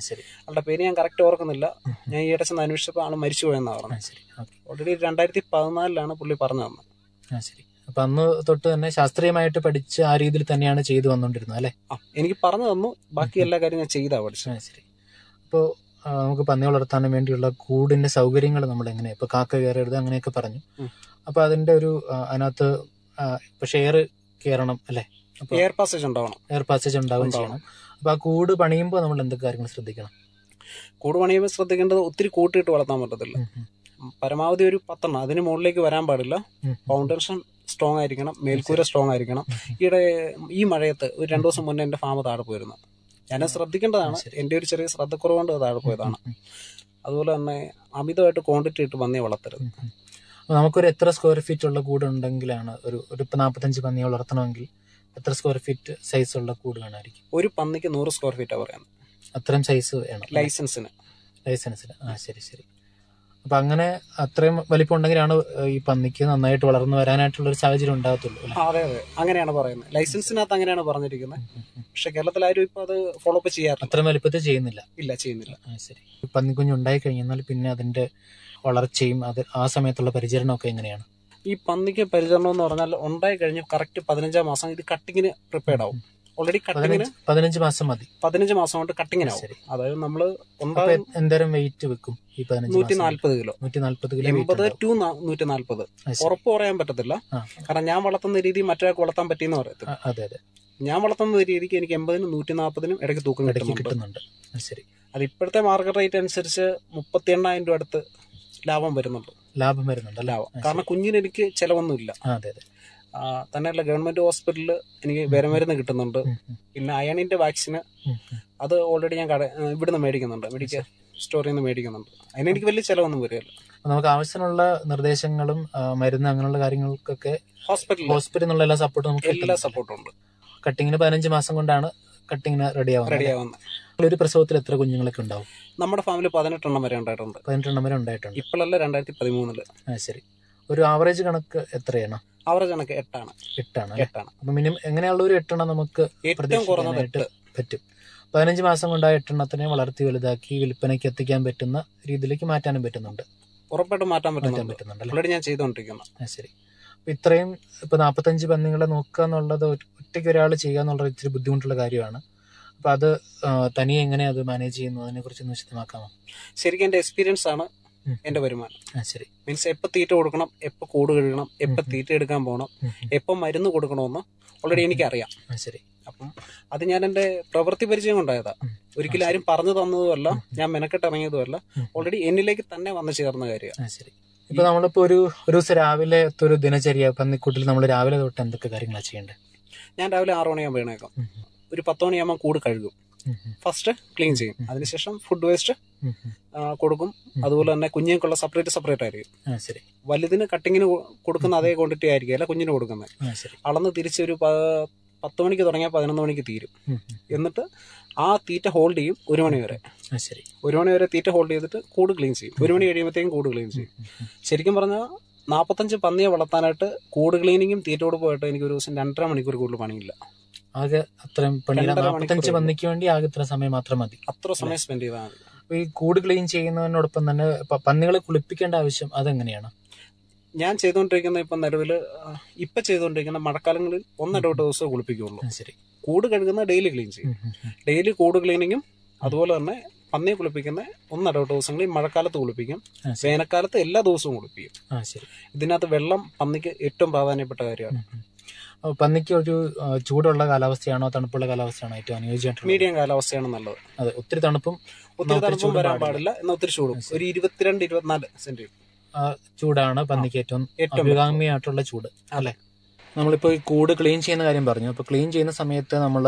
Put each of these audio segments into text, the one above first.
ശരി ആളുടെ പേര് ഞാൻ കറക്റ്റ് ഓർക്കുന്നില്ല ഞാൻ ഈ ഇടച്ച് അന്വേഷിച്ചപ്പോൾ ആൾ മരിച്ചു പോയെന്നാണ് ആ പറഞ്ഞത് ശരി ഓക്കെ ഓൾറെഡി രണ്ടായിരത്തി പതിനാലിലാണ് പുള്ളി പറഞ്ഞു തന്നത് ആ ശരി അപ്പൊ അന്ന് തൊട്ട് തന്നെ ശാസ്ത്രീയമായിട്ട് പഠിച്ച് ആ രീതിയിൽ തന്നെയാണ് ചെയ്തു വന്നുകൊണ്ടിരുന്നത് അല്ലെ ആ എനിക്ക് പറഞ്ഞു തന്നു ബാക്കി എല്ലാ കാര്യം ഞാൻ ചെയ്താ പഠിച്ചത് ആ ശരി അപ്പോൾ നമുക്ക് പന്നി വളർത്താനും വേണ്ടിയുള്ള കൂടിന്റെ സൗകര്യങ്ങൾ നമ്മൾ എങ്ങനെ ഇപ്പൊ കാക്ക കയറരുത് അങ്ങനെയൊക്കെ പറഞ്ഞു ഉം. അപ്പൊ അതിന്റെ ഒരു ആ, അതിനകത്ത് ആ, ഇപ്പൊ ഷെയർ കയറണം അല്ലെ അപ്പൊ എയർ പാസേജ് ഉണ്ടാവണം എയർ പാസേജ് ഉണ്ടാവും ഉണ്ടാവണം. ചെയ്യണം അപ്പൊ ആ കൂട് പണിയുമ്പോൾ നമ്മൾ എന്തൊക്കെ കാര്യങ്ങൾ ശ്രദ്ധിക്കണം കൂട് പണിയുമ്പോൾ ശ്രദ്ധിക്കേണ്ടത് ഒത്തിരി കൂട്ടിയിട്ട് വളർത്താൻ പറ്റത്തില്ല ഉം, ഉം, പരമാവധി ഒരു പത്തെണ്ണം അതിന് മുകളിലേക്ക് വരാൻ പാടില്ല ഉം, ഫൗണ്ടേഷൻ സ്ട്രോങ് ആയിരിക്കണം മേൽക്കൂര സ്ട്രോങ് ആയിരിക്കണം ഈയിടെ ഈ മഴയത്ത് ഒരു രണ്ടു ദിവസം മുന്നേ എന്റെ ഫാം താഴെ പോയിരുന്നു ഞാൻ ശ്രദ്ധിക്കേണ്ടതാണ് ശരി. എന്റെ ഒരു ചെറിയ ശ്രദ്ധക്കുറവുകൊണ്ട് അത് താഴെ പോയതാണ് ഉം, അതുപോലെ തന്നെ അമിതമായിട്ട് ക്വാണ്ടിറ്റി ഇട്ട് പന്നിയെ വളർത്തരുത് ഉം, ഉം. അപ്പൊ നമുക്കൊരു എത്ര സ്ക്വയർ ഫീറ്റ് ഉള്ള കൂട് ഉണ്ടെങ്കിലാണ് ഒരു ഒരു ഇപ്പൊ നാൽപ്പത്തഞ്ച് പന്നിയെ വളർത്തണമെങ്കിൽ എത്ര സ്ക്വയർ ഫീറ്റ് സൈസ് ഉള്ള കൂട് വേണമായിരിക്കും ഒരു പന്നിക്ക് നൂറ് സ്ക്വയർ ഫീറ്റാണ് പറയുന്നത് അത്രയും സൈസ് വേണം ലൈസൻസിന് ലൈസൻസിന് ആ ശരി ശരി അപ്പൊ അങ്ങനെ അത്രയും വലിപ്പം ഉണ്ടെങ്കിലാണ് ഈ പന്നിക്ക് നന്നായിട്ട് വളർന്നു വരാനായിട്ടുള്ള ഒരു സാഹചര്യം ഉണ്ടാകത്തുള്ളൂ അല്ലെ ആ, അതെ അതെ അങ്ങനെയാണ് പറയുന്നത് ലൈസൻസിനകത്ത് അങ്ങനെയാണ് പറഞ്ഞിരിക്കുന്നത് പക്ഷെ കേരളത്തിൽ ആരും ഇപ്പൊ അത് ഫോളോ അപ്പ് ചെയ്യാറില്ല അത്രയും വലിപ്പത്തിൽ ചെയ്യുന്നില്ല ഇല്ല ചെയ്യുന്നില്ല ആ ശരി ഈ പന്നിക്കുഞ്ഞ് ഉണ്ടായി കഴിഞ്ഞാൽ പിന്നെ അതിന്റെ വളർച്ചയും അത് ആ സമയത്തുള്ള പരിചരണമൊക്കെ എങ്ങനെയാണ് ഈ പന്നിക്ക് പരിചരണം എന്ന് പറഞ്ഞാൽ ഉണ്ടായി കഴിഞ്ഞ് കറക്റ്റ് പതിനഞ്ചാം മാസം ഇത് കട്ടിങ്ങിന് പ്രിപ്പയർഡ് ആവും ഓൾറെഡി കട്ടിങ്ങിന് പതിനഞ്ച് പതിനഞ്ച് മാസം മതി പതിനഞ്ച് മാസം കൊണ്ട് കട്ടിങ്ങിനാവും ശരി അതായത് നമ്മള് അപ്പൊ ഉണ്ടാകും എന്തോരം വെയിറ്റ് വെക്കും ഈ പതിനഞ്ച് നൂറ്റി മാസം നാല്പത് കിലോ നൂറ്റി നാല്പത് കിലോ എൺപത് വെയിറ്റ് ടു നൂറ്റി നാല്പത് ശരി. ഉറപ്പ് പറയാൻ പറ്റത്തില്ല ആ, കാരണം ഞാൻ വളർത്തുന്ന രീതി മറ്റൊരാൾക്ക് വളർത്താൻ പറ്റിയെന്ന് പറയത്തില്ല ആ, അതെ അതെ ഞാൻ വളർത്തുന്ന രീതിക്ക് എനിക്ക് എൺപതിനും നൂറ്റി നാൽപ്പതിനും ഇടയ്ക്ക് തൂക്കം ഇടയ്ക്ക് കിട്ടുന്നുണ്ട് കിട്ടുന്നുണ്ട് ആ, ശരി അത് ഇപ്പോഴത്തെ മാർക്കറ്റ് റേറ്റ് അനുസരിച്ച് മുപ്പത്തി എണ്ണായിരം രൂപ അടുത്ത് ലാഭം വരുന്നുണ്ട് ലാഭം വരുന്നുണ്ട് അല്ലേ ലാഭം ആ, കാരണം കുഞ്ഞിന് എനിക്ക് ചിലവൊന്നുമില്ല ആ, അതെ അതെ ആ, തന്നെയല്ല ഗവൺമെന്റ് ഹോസ്പിറ്റലിൽ എനിക്ക് വിരമരുന്ന് കിട്ടുന്നുണ്ട് ഉം, ഉം, പിന്നെ അയണിന്റെ വാക്സിന് ഉം, ഉം. അത് ഓൾറെഡി ഞാൻ കട ആ, ഇവിടുന്ന് മേടിക്കുന്നുണ്ട് മെഡിക്കൽ സ്റ്റോറിൽ നിന്ന് മേടിക്കുന്നുണ്ട് അതിന് എനിക്ക് വലിയ ചിലവൊന്നും വരികയില്ല അപ്പൊ നമുക്ക് ആവശ്യത്തിനുള്ള നിർദ്ദേശങ്ങളും ആ, മരുന്ന് അങ്ങനെയുള്ള കാര്യങ്ങൾക്കൊക്കെ ഹോസ്പിറ്റലിൽ ഹോസ്പിറ്റലിൽ നിന്നുള്ള എല്ലാ സപ്പോർട്ടും നമുക്ക് എല്ലാ കിട്ടുന്നുണ്ട്. സപ്പോർട്ടും ഉണ്ട് കട്ടിങ്ങിന് പതിനഞ്ച് മാസം കൊണ്ടാണ് കട്ടിങ്ങിന് റെഡി ആവുന്നത് റെഡി ആവുന്നത് ഒരു പ്രസവത്തിൽ എത്ര കുഞ്ഞുങ്ങളൊക്കെ ഉണ്ടാവും നമ്മുടെ ഫാമിലി പതിനെട്ടെണ്ണം വരെ ഉണ്ടായിട്ടുണ്ട് പതിനെട്ടെണ്ണം വരെ ഉണ്ടായിട്ടുണ്ട് ഇപ്പോഴല്ല രണ്ടായിരത്തി പതിമൂന്നില് ആ ശരി ഒരു ആവറേജ് കണക്ക് എത്രയാണ് ആവറേജ് കണക്ക് എട്ടാണ് എട്ടാണ് അല്ലേ? എട്ടാണ് അപ്പൊ മിനിമം എങ്ങനെയുള്ള ഒരു എട്ടെണ്ണം നമുക്ക് ഏറ്റവും കുറഞ്ഞത് പ്രതീക്ഷിക്കാനായിട്ട് എട്ട് പറ്റും പതിനഞ്ച് മാസം കൊണ്ട് ആ എട്ടെണ്ണത്തിനെ വളർത്തി വലുതാക്കി വിൽപ്പനയ്ക്ക് എത്തിക്കാൻ പറ്റുന്ന രീതിയിലേക്ക് മാറ്റാനും പറ്റുന്നുണ്ട് ഉറപ്പായിട്ടും മാറ്റാൻ മാറ്റാൻ പറ്റുന്നുണ്ട് പറ്റുന്നുണ്ട് അല്ലേ ഓൾറെഡി ഞാൻ ചെയ്തുകൊണ്ടിരിക്കുന്നത് ആ ശരി അപ്പൊ ഇത്രയും ഇപ്പൊ നാപ്പത്തഞ്ച് പന്നികളെ നോക്കുക എന്നുള്ളത് ഒറ്റ- ഒറ്റയ്ക്ക് ഒരാൾ ചെയ്യുക എന്നുള്ളത് ഇച്ചിരി ബുദ്ധിമുട്ടുള്ള കാര്യമാണ് അപ്പൊ അത് ആ, തനിയെ എങ്ങനെ അത് മാനേജ് ചെയ്യുന്നു അതിനെ കുറിച്ച് ഒന്ന് വിശദമാക്കാമോ ശരിക്കും എന്റെ എക്സ്പീരിയൻസ് ആണ് ഉം. എന്റെ വരുമാനം ആ ശരി മീൻസ് എപ്പോൾ തീറ്റ കൊടുക്കണം എപ്പോൾ കൂട് കഴുകണം എപ്പോൾ ഉം. തീറ്റ എടുക്കാൻ പോകണം ഉം, ഉം. എപ്പോൾ മരുന്ന് കൊടുക്കണമെന്ന് ഓൾറെഡി എനിക്കറിയാം ആ ശരി അപ്പം അത് ഞാൻ എന്റെ പ്രവൃത്തി പരിചയം കൊണ്ടായതാ ഉം. ഒരിക്കലും ആരും പറഞ്ഞു തന്നതുമല്ല ഞാൻ മെനക്കെട്ട് ഇറങ്ങിയതുമല്ല ഉം. ഓൾറെഡി എന്നിലേക്ക് തന്നെ വന്നു ചേർന്ന കാര്യമാണ് ആ ശരി ഇപ്പൊ നമ്മളിപ്പോ ഒരു ഒരു ദിവസം രാവിലെ ഒരു ദിനചര്യ പന്നിക്കൂട്ടിൽ നമ്മൾ രാവിലെ തൊട്ട് എന്തൊക്കെ കാര്യങ്ങളാണ് ചെയ്യേണ്ടത് ഞാൻ രാവിലെ ആറു മണിയാകുമ്പോൾ എഴുന്നേക്കും ഉം, ഉം, ഒരു പത്ത് മണിയാകുമ്പോൾ കൂട് കഴുകും ഉം, ഉം, ഫസ്റ്റ് ക്ലീൻ ചെയ്യും ഉം. അതിനുശേഷം ഫുഡ് വേസ്റ്റ് ഉം, ഉം. കൊടുക്കും ഉം. അതുപോലെ തന്നെ കുഞ്ഞുങ്ങൾക്കുള്ള സെപ്പറേറ്റ് സെപ്പറേറ്റ് ആയിരിക്കും ആ ശരി വലുതിന് കട്ടിങ്ങിന് കൊടുക്കുന്ന അതേ ക്വാണ്ടിറ്റി ആയിരിക്കും അല്ല കുഞ്ഞിന് കൊടുക്കുന്നത് ആ ശരി അളന്ന് തിരിച്ചൊരു പ- പത്ത് മണിക്ക് തുടങ്ങിയാൽ പതിനൊന്ന് മണിക്ക് തീരും ഉം, ഉം. എന്നിട്ട് ആ തീറ്റ ഹോൾഡ് ചെയ്യും ഒരു മണി വരെ ആ ശരി ഒരു മണി വരെ തീറ്റ ഹോൾഡ് ചെയ്തിട്ട് കൂട് ക്ലീൻ ചെയ്യും ഒരു മണി കഴിയുമ്പോഴത്തേക്കും കൂട് ക്ലീൻ ചെയ്യും ഉം, ഉം. ശരിക്കും പറഞ്ഞാൽ നാൽപ്പത്തഞ്ച് പന്നിയെ വളർത്താനായിട്ട് കൂട് ക്ലീനിങ്ങും തീറ്റ കൊടുപ്പായിട്ട് എനിക്ക് ഒരു ദിവസം രണ്ടര മണിക്കൂർ കൂടുതൽ പണിയില്ല ആകെ അത്രയും പണിയില്ല രണ്ടര നാൽപ്പത്തഞ്ച് മണിക്കൂർ പന്നിക്ക് വേണ്ടി ആകെ ഇത്ര സമയം മാത്രം മതി അത്ര സമയം സ്പെൻഡ് ചെയ്താൽ മതി അപ്പൊ ഈ കൂട് ക്ലീൻ ചെയ്യുന്നതിനോടൊപ്പം തന്നെ പ- പന്നികളെ കുളിപ്പിക്കേണ്ട ആവശ്യം അതെങ്ങനെയാണ് ഞാൻ ചെയ്തുകൊണ്ടിരിക്കുന്ന ഇപ്പം നിലവിൽ ഇപ്പം ചെയ്തുകൊണ്ടിരിക്കുന്ന മഴക്കാലങ്ങളിൽ ഒന്നിടവിട്ട് ദിവസം കുളിപ്പിക്കുകയുള്ളൂ ആ, ശരി കൂട് കഴുകുന്ന ഡെയിലി ക്ലീൻ ചെയ്യും ഉം, ഉം, ഉം. ഡെയിലി കൂട് ക്ലീനിങ്ങും അതുപോലെ തന്നെ പന്നിയെ കുളിപ്പിക്കുന്ന ഒന്നിടവിട്ട് ദിവസങ്ങളിൽ മഴക്കാലത്ത് കുളിപ്പിക്കും ആ, ശരി വേനൽക്കാലത്ത് എല്ലാ ദിവസവും കുളിപ്പിക്കും ആ ശരി ഇതിനകത്ത് വെള്ളം പന്നിക്ക് ഏറ്റവും പ്രാധാന്യപ്പെട്ട കാര്യമാണ് ഉം, ഉം. അപ്പൊ പന്നിക്ക് ഒരു ആ, ചൂടുള്ള കാലാവസ്ഥയാണോ തണുപ്പുള്ള കാലാവസ്ഥയാണോ ഏറ്റവും അനുയോജ്യമായിട്ടുള്ളത് മീഡിയം കാലാവസ്ഥയാണ് നല്ലത് അതെ ഒത്തിരി തണുപ്പും ഒത്തിരി ഒത്തിരി തണുപ്പും ചൂടും വരാൻ പാടില്ല. പാടില്ല എന്നാൽ ഒത്തിരി ചൂടും ഒരു ഇരുപത്തിരണ്ട് ഇരുപത്തിനാല് സെന്റിമീറ്റർ ആ, ചൂടാണ് പന്നിക്ക് ഏറ്റവും ഏറ്റവും അഭികാമ്യമായിട്ടുള്ള ചൂട് അല്ലെ നമ്മളിപ്പോ ഈ കൂട് ക്ലീൻ ചെയ്യുന്ന കാര്യം പറഞ്ഞു അപ്പൊ ക്ലീൻ ചെയ്യുന്ന സമയത്ത് നമ്മള്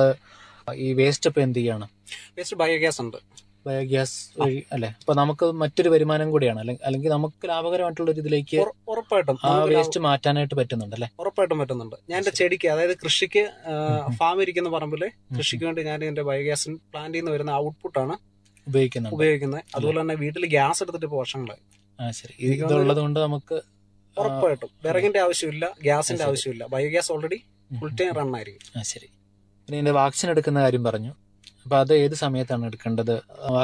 ഈ വേസ്റ്റ് ഇപ്പൊ എന്ത് ചെയ്യാണ് വേസ്റ്റ് ബയോഗ്യാസ് ഉണ്ട് ബയോഗ്യാസ് വഴി അല്ലെ അപ്പൊ നമുക്ക് മറ്റൊരു വരുമാനം കൂടിയാണ് അല്ലെ- അല്ലെങ്കിൽ നമുക്ക് ലാഭകരമായിട്ടുള്ള ഒരു ഇതിലേക്ക് ഉറ- ഉറപ്പായിട്ടും ആ നമുക്ക് വേസ്റ്റ് മാറ്റാനായിട്ട് പറ്റുന്നുണ്ട് അല്ലെ ഉറപ്പായിട്ടും പറ്റുന്നുണ്ട് ഞാൻ എന്റെ ചെടിക്ക് അതായത് കൃഷിക്ക് ഉം. ഫാം ഇരിക്കുന്ന പറമ്പില് കൃഷിക്ക് വേണ്ടി ഞാൻ എന്റെ ബയോഗ്യാസ് പ്ലാന്റിൽ നിന്ന് വരുന്ന ഔട്ട്പുട്ടാണ് ഉപയോഗിക്കുന്നുണ്ട് ഉപയോഗിക്കുന്നത് അതുപോലെ തന്നെ വീട്ടിൽ ഗ്യാസ് എടുത്തിട്ട് ഇപ്പൊ വർഷങ്ങളായി ആ ശരി ഇത് ഇതുള്ളത് കൊണ്ട് നമുക്ക് ആ, ഉറപ്പായിട്ടും വിറകിന്റെ ആവശ്യമില്ല ഗ്യാസിന്റെ ശരി. ആവശ്യമില്ല ബയോഗ്യാസ് ഓൾറെഡി ഉം, ഫുൾ ടൈം റൺ ആയിരിക്കും ആ ശരി പിന്നെ ഇതിന്റെ വാക്സിൻ എടുക്കുന്ന കാര്യം പറഞ്ഞു അപ്പൊ അത് ഏത് സമയത്താണ് എടുക്കേണ്ടത്